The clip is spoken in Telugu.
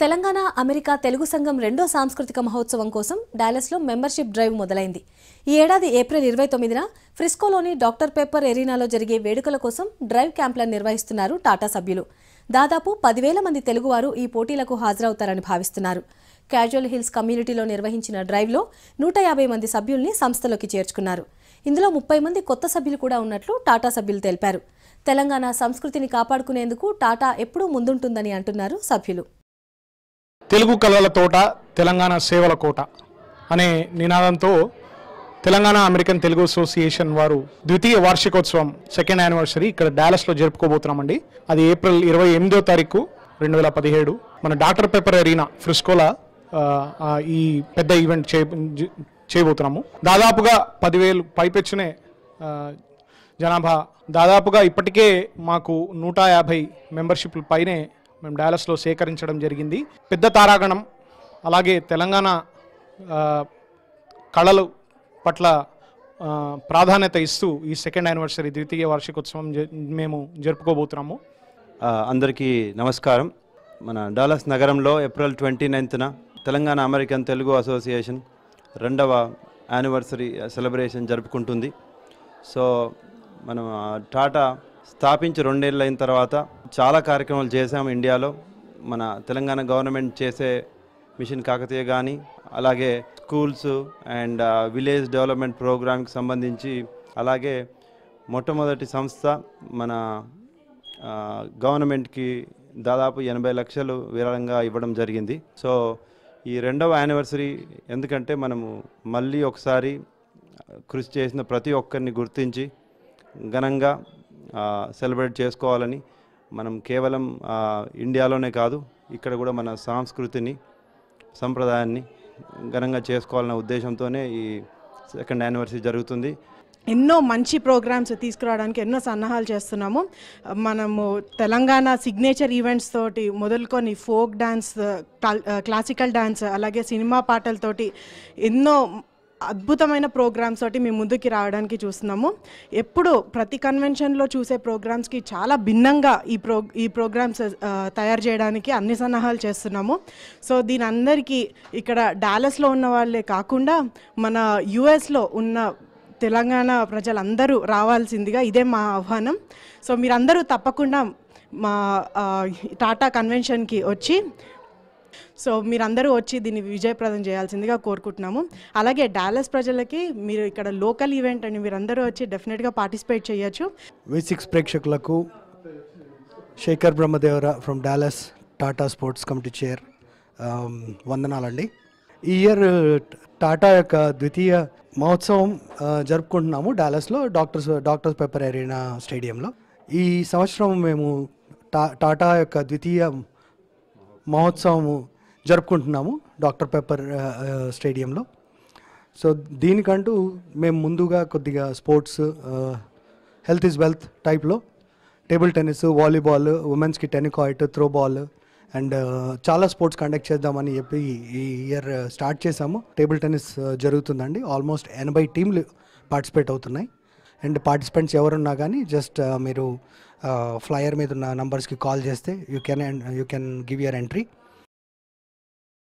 తెలంగాణ అమెరికా తెలుగు సంఘం రెండో సాంస్కృతిక మహోత్సవం కోసం డాలస్లో మెంబర్షిప్ డ్రైవ్ మొదలైంది ఈ ఏడాది ఏప్రిల్ ఇరవై తొమ్మిదిన ఫ్రిస్కోలోని డాక్టర్ పేపర్ ఎరీనాలో జరిగే వేడుకల కోసం డ్రైవ్ క్యాంప్లను నిర్వహిస్తున్నారు టాటా సభ్యులు దాదాపు పదివేల మంది తెలుగువారు ఈ పోటీలకు హాజరవుతారని భావిస్తున్నారు క్యాజువల్ హిల్స్ కమ్యూనిటీలో నిర్వహించిన డ్రైవ్లో నూట యాభై మంది సభ్యుల్ని సంస్థలోకి చేర్చుకున్నారు ఇందులో ముప్పై మంది కొత్త సభ్యులు కూడా ఉన్నట్లు టాటా సభ్యులు తెలిపారు తెలంగాణ సంస్కృతిని కాపాడుకునేందుకు టాటా ఎప్పుడూ ముందుంటుందని అంటున్నారు సభ్యులు తెలుగు కళల తోట తెలంగాణ సేవల కోట అనే నినాదంతో తెలంగాణ అమెరికన్ తెలుగు అసోసియేషన్ వారు ద్వితీయ వార్షికోత్సవం సెకండ్ యానివర్సరీ ఇక్కడ డాలస్లో జరుపుకోబోతున్నామండి అది ఏప్రిల్ ఇరవై ఎనిమిదో తారీఖు రెండు వేల పదిహేడు మన డాక్టర్ పేపర్ ఎరీనా ఫ్రిస్కోలా ఆ, ఆ, ఈ పెద్ద ఈవెంట్ చే జ- చేయబోతున్నాము దాదాపుగా పదివేలు పైపెచ్చునే ఆ, జనాభా దాదాపుగా ఇప్పటికే మాకు నూట యాభై మెంబర్షిప్ల పైనే మేము డాలస్లో సేకరించడం జరిగింది పెద్ద తారాగణం అలాగే తెలంగాణ ఆ, కళలు పట్ల ఆ, ప్రాధాన్యత ఇస్తూ ఈ సెకండ్ యానివర్సరీ ద్వితీయ వార్షికోత్సవం జ- మేము జరుపుకోబోతున్నాము ఆ, అందరికీ నమస్కారం మన డాలస్ నగరంలో ఏప్రిల్ ట్వంటీ నైన్త్న తెలంగాణ అమెరికన్ తెలుగు అసోసియేషన్ రెండవ యానివర్సరీ సెలబ్రేషన్ జరుపుకుంటుంది సో మనం ఆ, టాటా స్థాపించి రెండేళ్ళు అయిన తర్వాత చాలా కార్యక్రమాలు చేశాము ఇండియాలో మన తెలంగాణ గవర్నమెంట్ చేసే మిషన్ కాకతీయ కానీ అలాగే స్కూల్స్ అండ్ విలేజ్ డెవలప్మెంట్ ప్రోగ్రామ్కి సంబంధించి అలాగే మొట్టమొదటి సంస్థ మన ఆ, గవర్నమెంట్కి దాదాపు ఎనభై లక్షలు విరాళంగా ఇవ్వడం జరిగింది సో ఈ రెండవ యానివర్సరీ ఎందుకంటే మనము మళ్ళీ ఒకసారి కృషి చేసిన ప్రతి ఒక్కరిని గుర్తించి ఘనంగా ఆ, సెలబ్రేట్ చేసుకోవాలని మనం కేవలం ఆ, ఇండియాలోనే కాదు ఇక్కడ కూడా మన సంస్కృతిని సంప్రదాయాన్ని ఘనంగా చేసుకోవాలనే ఉద్దేశంతోనే ఈ సెకండ్ యానివర్సరీ జరుగుతుంది ఎన్నో మంచి ప్రోగ్రామ్స్ తీసుకురావడానికి ఎన్నో సన్నాహాలు చేస్తున్నాము మనము తెలంగాణ సిగ్నేచర్ ఈవెంట్స్ తోటి మొదలుకొని ఫోక్ డాన్స్ క్లాసికల్ డాన్స్ అలాగే సినిమా పాటలతోటి ఎన్నో అద్భుతమైన ప్రోగ్రామ్స్ తోటి మేము ముందుకి రావడానికి చూస్తున్నాము ఎప్పుడు ప్రతి కన్వెన్షన్లో చూసే ప్రోగ్రామ్స్కి చాలా భిన్నంగా ఈ ప్రో ఈ ప్రోగ్రామ్స్ ఆ, తయారు చేయడానికి అన్ని సన్నాహాలు చేస్తున్నాము సో దీని అందరికీ ఇక్కడ డాలస్లో ఉన్న వాళ్ళే కాకుండా మన యుఎస్లో ఉన్న తెలంగాణ ప్రజలందరూ రావాల్సిందిగా ఇదే మా ఆహ్వానం సో మీరందరూ తప్పకుండా మా ఆ, టాటా కన్వెన్షన్కి వచ్చి సో మీరందరూ వచ్చి దీన్ని విజయప్రదం చేయాల్సిందిగా కోరుకుంటున్నాము అలాగే డాలస్ ప్రజలకి మీరు ఇక్కడ లోకల్ ఈవెంట్ అని మీరందరూ వచ్చి డెఫినెట్గా పార్టిసిపేట్ చేయొచ్చు వి సిక్స్ ప్రేక్షకులకు Shekhar Brahmadevara from Dallas TATA sports committee chair um, వందనాలండి ఈ ఇయర్ టాటా యొక్క ద్వితీయ మహోత్సవం ఆ, జరుపుకుంటున్నాము డాలస్లో డాక్టర్స్ డాక్టర్స్ పెప్పర్ ఎరీనా స్టేడియంలో ఈ సంవత్సరం మేము టా టాటా యొక్క ద్వితీయ మహోత్సవము జరుపుకుంటున్నాము డాక్టర్ పెప్పర్ ఆ, ఆ, స్టేడియంలో సో దీనికంటూ మేము ముందుగా కొద్దిగా స్పోర్ట్స్ హెల్త్ ఈజ్ వెల్త్ టైప్లో టేబుల్ టెన్నిస్ వాలీబాల్ ఉమెన్స్కి టెనికాయిట్ త్రో బాల్ అండ్ చాలా స్పోర్ట్స్ కండక్ట్ చేద్దామని చెప్పి ఈ ఇయర్ స్టార్ట్ చేసాము టేబుల్ టెన్నిస్ జరుగుతుందండి ఆల్మోస్ట్ ఎనభై టీంలు పార్టిసిపేట్ అవుతున్నాయి అండ్ పార్టిసిపెంట్స్ ఎవరున్నా కానీ జస్ట్ మీరు ఫ్లయర్ మీద ఉన్న నంబర్స్కి కాల్ చేస్తే you can you can give your entry